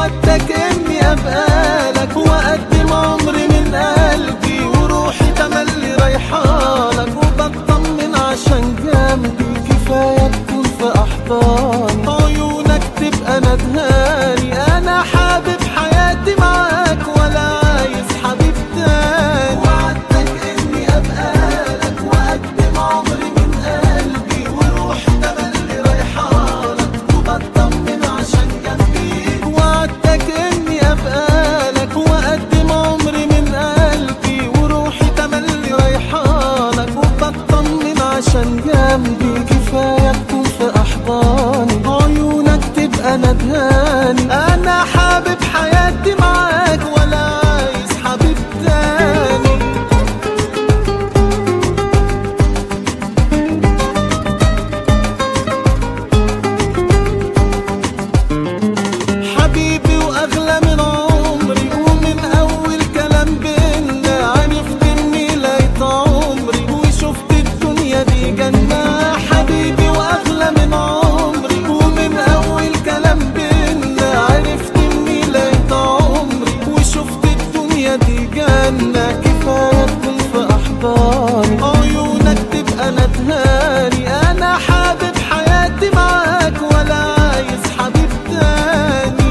وعدتك اني ابقى لك واقدم عمري من قلبي وروحي تملي رايحالك وبطمن عشان جنبي كفايه تكون في احضاني عيونك تبقى ندهاني انا حابب حياتي معاك ولا عايز حبيب تاني وعدتك اني ابقى لك واقدم عمري من قلبي وروحي تملي رايحالك وبطمن عشان جنبي وعدتك اني ابقى لك واقدم عمري من قلبي وروحي تملي رايحالك وبطمن عشان جنبي كفايه تكون في احضاني عيونك تبقى ندهاني انا حابب حياتي معاك ولا عايز حبيب تاني حبيبي واغلى من عمري ومن اول كلام بينا عرفت اني لقيت عمري وشفت الدنيا دي جنة حبيبي واغلى من عمري ومن اول كلام بينا عرفت اني لقيت عمري وشفت الدنيا دي جنة كفاية تكون في احضاني عيونك تبقى ندهاني انا حابب حياتي معاك ولا عايز حبيب تاني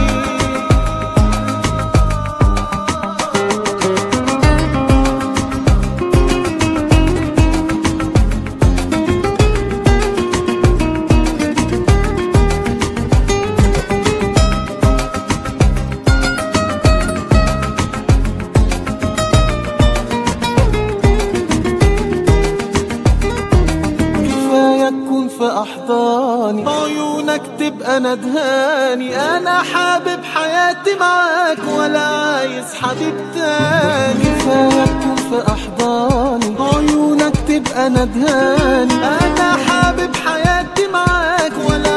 كفاية تكون في أحضاني عيونك تبقى ندهاني أنا حابب حياتي معاك ولا عايز حبيب تاني كفاية تكون في أحضاني عيونك تبقى ندهاني أنا حابب حياتي معاك ولا